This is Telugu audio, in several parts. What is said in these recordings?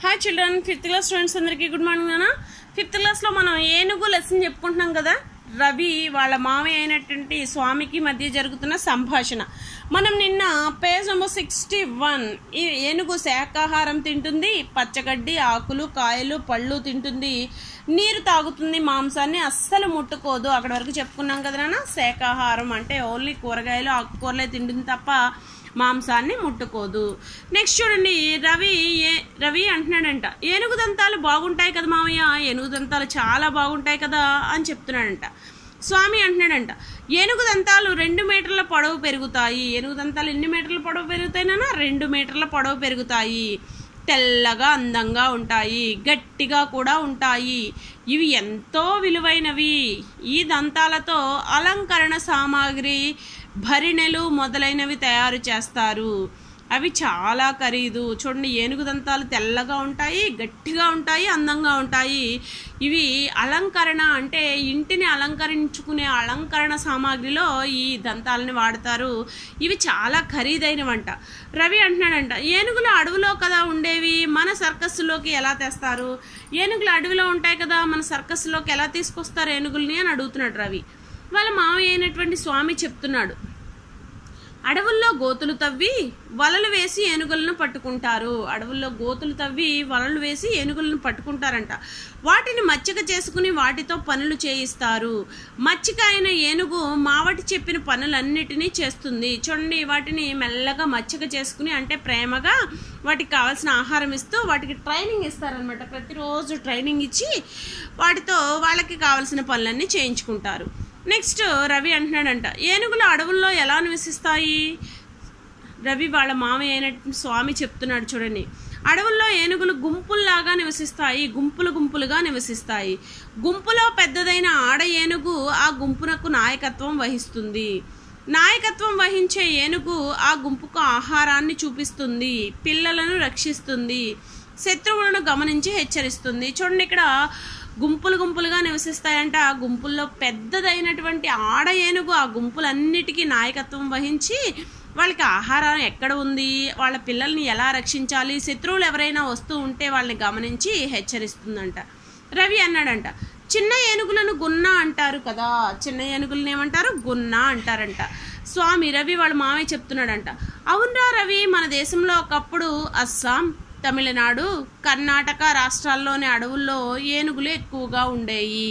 hi children fifth class students అందరికీ గుడ్ మార్నింగ్ నాన్న ఫిఫ్త్ క్లాస్లో మనం ఏనుగు లెసన్ చెప్పుకుంటున్నాం కదా రవి వాళ్ళ మామయ్య అయినటువంటి స్వామికి మధ్య జరుగుతున్న సంభాషణ మనం నిన్న పేజ్ నెంబర్ సిక్స్టీ వన్ ఈ ఏనుగు శాకాహారం తింటుంది పచ్చగడ్డి ఆకులు కాయలు పళ్ళు తింటుంది నీరు తాగుతుంది మాంసాన్ని అస్సలు ముట్టుకోదు అక్కడ వరకు చెప్పుకున్నాం కదా నాన్న శాకాహారం అంటే ఓన్లీ కూరగాయలు ఆకుకూరలే తింటుంది తప్ప మాంసాన్ని ముట్టుకోదు నెక్స్ట్ చూడండి రవి ఏ రవి అంటున్నాడంట ఏనుగు దంతాలు బాగుంటాయి కదా మామయ్య ఏనుగు దంతాలు చాలా బాగుంటాయి కదా అని చెప్తున్నాడంట స్వామి అంటున్నాడంట ఏనుగు దంతాలు రెండు మీటర్ల పొడవు పెరుగుతాయి ఏనుగు దంతాలు ఎన్ని మీటర్ల పొడవు పెరుగుతాయినా రెండు మీటర్ల పొడవు పెరుగుతాయి తెల్లగా అందంగా ఉంటాయి గట్టిగా కూడా ఉంటాయి ఇవి ఎంతో విలువైనవి ఈ దంతాలతో అలంకరణ సామాగ్రి భరిణెలు మొదలైనవి తయారు చేస్తారు అవి చాలా ఖరీదు చూడండి ఏనుగు దంతాలు తెల్లగా ఉంటాయి గట్టిగా ఉంటాయి అందంగా ఉంటాయి ఇవి అలంకరణ అంటే ఇంటిని అలంకరించుకునే అలంకరణ సామాగ్రిలో ఈ దంతాలని వాడతారు ఇవి చాలా ఖరీదైనవంట రవి అంటున్నాడంట ఏనుగులు అడవిలో కదా ఉండేవి మన సర్కస్సులోకి ఎలా తెస్తారు ఏనుగులు అడవిలో ఉంటాయి కదా మన సర్కస్సులోకి ఎలా తీసుకొస్తారు ఏనుగుల్ని అని అడుగుతున్నాడు రవి వాళ్ళ మామయ్య అయినటువంటి స్వామి చెప్తున్నాడు అడవుల్లో గోతులు తవ్వి వలలు వేసి ఏనుగులను పట్టుకుంటారు అడవుల్లో గోతులు తవ్వి వలలు వేసి ఏనుగులను పట్టుకుంటారంట వాటిని మచ్చిక చేసుకుని వాటితో పనులు చేయిస్తారు మచ్చిక అయిన ఏనుగు మావటి చెప్పిన పనులన్నిటినీ చేస్తుంది చూడండి వాటిని మెల్లగా మచ్చిక చేసుకుని అంటే ప్రేమగా వాటికి కావాల్సిన ఆహారం ఇస్తూ వాటికి ట్రైనింగ్ ఇస్తారనమాట ప్రతిరోజు ట్రైనింగ్ ఇచ్చి వాటితో వాళ్ళకి కావాల్సిన పనులన్నీ చేయించుకుంటారు నెక్స్ట్ రవి అంటున్నాడంట ఏనుగులు అడవుల్లో ఎలా నివసిస్తాయి రవి వాళ్ళ మామయ్య అయినట్టు స్వామి చెప్తున్నాడు చూడండి అడవుల్లో ఏనుగులు గుంపుల్లాగా నివసిస్తాయి గుంపులు గుంపులుగా నివసిస్తాయి గుంపులో పెద్దదైన ఆడ ఏనుగు ఆ గుంపునకు నాయకత్వం వహిస్తుంది నాయకత్వం వహించే ఏనుగు ఆ గుంపుకు ఆహారాన్ని చూపిస్తుంది పిల్లలను రక్షిస్తుంది శత్రువులను గమనించి హెచ్చరిస్తుంది చూడండి ఇక్కడ గుంపులు గుంపులుగా నివసిస్తాయంట ఆ గుంపుల్లో పెద్దదైనటువంటి ఆడ ఏనుగు ఆ గుంపులన్నిటికీ నాయకత్వం వహించి వాళ్ళకి ఆహారం ఎక్కడ ఉంది వాళ్ళ పిల్లల్ని ఎలా రక్షించాలి శత్రువులు ఎవరైనా వస్తూ ఉంటే వాళ్ళని గమనించి హెచ్చరిస్తుందంట రవి అన్నాడంట చిన్న ఏనుగులను గున్న అంటారు కదా చిన్న ఏనుగులను ఏమంటారు గున్న అంటారంట స్వామి రవి వాళ్ళ మామయ్య చెప్తున్నాడంట అవునరా రవి మన దేశంలో ఒకప్పుడు అస్సాం తమిళనాడు కర్ణాటక రాష్ట్రాల్లోని అడవుల్లో ఏనుగులు ఎక్కువగా ఉండేవి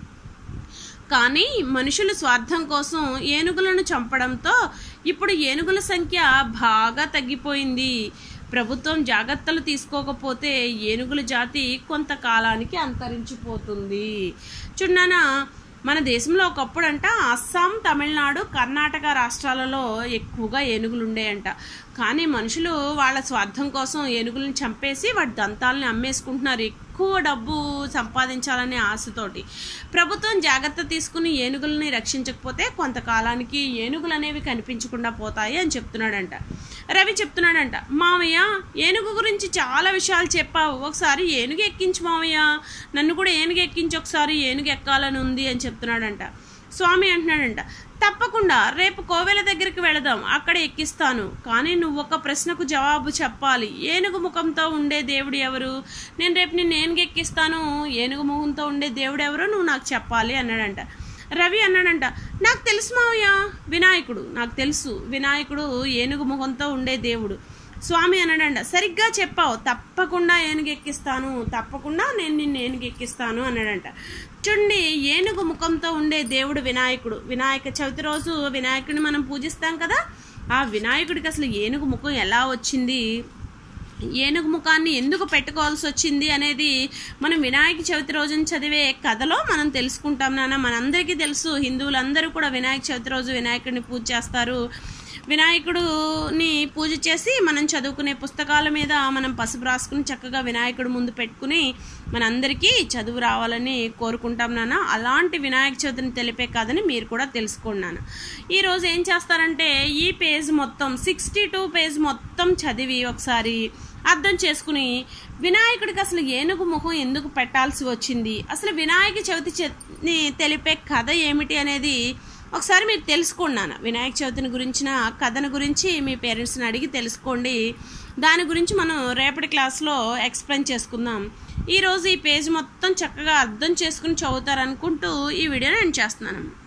కానీ మనుషులు స్వార్థం కోసం ఏనుగులను చంపడంతో ఇప్పుడు ఏనుగుల సంఖ్య బాగా తగ్గిపోయింది ప్రభుత్వం జాగ్రత్తలు తీసుకోకపోతే ఏనుగుల జాతి కొంతకాలానికి అంతరించిపోతుంది చున్నానా మన దేశంలో ఒకప్పుడు అంట అస్సాం తమిళనాడు కర్ణాటక రాష్ట్రాలలో ఎక్కువగా ఏనుగులు ఉండేయంట కానీ మనుషులు వాళ్ళ స్వార్థం కోసం ఏనుగులను చంపేసి వాటి దంతాలని అమ్మేసుకుంటున్నారు ఎక్కువ డబ్బు సంపాదించాలనే ఆశతోటి ప్రభుత్వం జాగ్రత్త తీసుకుని ఏనుగులని రక్షించకపోతే కొంతకాలానికి ఏనుగులు అనేవి కనిపించకుండా పోతాయి అని చెప్తున్నాడంట రవి చెప్తున్నాడంట మామయ్య ఏనుగు గురించి చాలా విషయాలు చెప్పావు ఒకసారి ఏనుగు ఎక్కించు మామయ్య నన్ను కూడా ఏనుగు ఎక్కించి ఒకసారి ఏనుగు ఎక్కాలని ఉంది అని చెప్తున్నాడంట స్వామి అంటున్నాడంట తప్పకుండా రేపు కోవెల దగ్గరికి వెళదాం అక్కడ ఎక్కిస్తాను కానీ నువ్వు ఒక ప్రశ్నకు జవాబు చెప్పాలి ఏనుగు ముఖంతో ఉండే దేవుడు ఎవరు నేను రేపు నిన్ను ఏనుగు ఎక్కిస్తాను ఏనుగు ముఖంతో ఉండే దేవుడు ఎవరు నువ్వు నాకు చెప్పాలి అన్నాడంట రవి అన్నాడంట నాకు తెలుసు మావయ్య వినాయకుడు నాకు తెలుసు వినాయకుడు ఏనుగు ముఖంతో ఉండే దేవుడు స్వామి అన్నాడంట సరిగ్గా చెప్పావు తప్పకుండా ఏనుగు ఎక్కిస్తాను తప్పకుండా నేను నిన్ను ఏనుగు ఎక్కిస్తాను అన్నాడంట చూడండి ఏనుగు ముఖంతో ఉండే దేవుడు వినాయకుడు వినాయక చవితి రోజు వినాయకుడిని మనం పూజిస్తాం కదా ఆ వినాయకుడికి అసలు ఏనుగు ముఖం ఎలా వచ్చింది ఏనుగు ముఖాన్ని ఎందుకు పెట్టుకోవాల్సి వచ్చింది అనేది మనం వినాయక చవితి రోజున చదివే కథలో మనం తెలుసుకుంటాం నాన్న మనందరికీ తెలుసు హిందువులందరూ కూడా వినాయక చవితి రోజు వినాయకుడిని పూజ చేస్తారు వినాయకుడుని పూజ చేసి మనం చదువుకునే పుస్తకాల మీద మనం పసుపు రాసుకుని చక్కగా వినాయకుడు ముందు పెట్టుకుని మనందరికీ చదువు రావాలని కోరుకుంటాం నాన్న అలాంటి వినాయక చవితిని తెలిపే కథని మీరు కూడా తెలుసుకున్నాను ఈరోజు ఏం చేస్తారంటే ఈ పేజ్ మొత్తం సిక్స్టీ టూ పేజ్ మొత్తం చదివి ఒకసారి అర్థం చేసుకుని వినాయకుడికి అసలు ఏనుగు ముఖం ఎందుకు పెట్టాల్సి వచ్చింది అసలు వినాయక చవితి తెలిపే కథ ఏమిటి అనేది ఒకసారి మీరు తెలుసుకున్నాను వినాయక చవితిని గురించిన కథను గురించి మీ పేరెంట్స్ని అడిగి తెలుసుకోండి దాని గురించి మనం రేపటి క్లాస్లో ఎక్స్ప్లెయిన్ చేసుకుందాం ఈరోజు ఈ పేజ్ మొత్తం చక్కగా అర్థం చేసుకుని చదువుతారనుకుంటూ ఈ వీడియోని నేను చేస్తున్నాను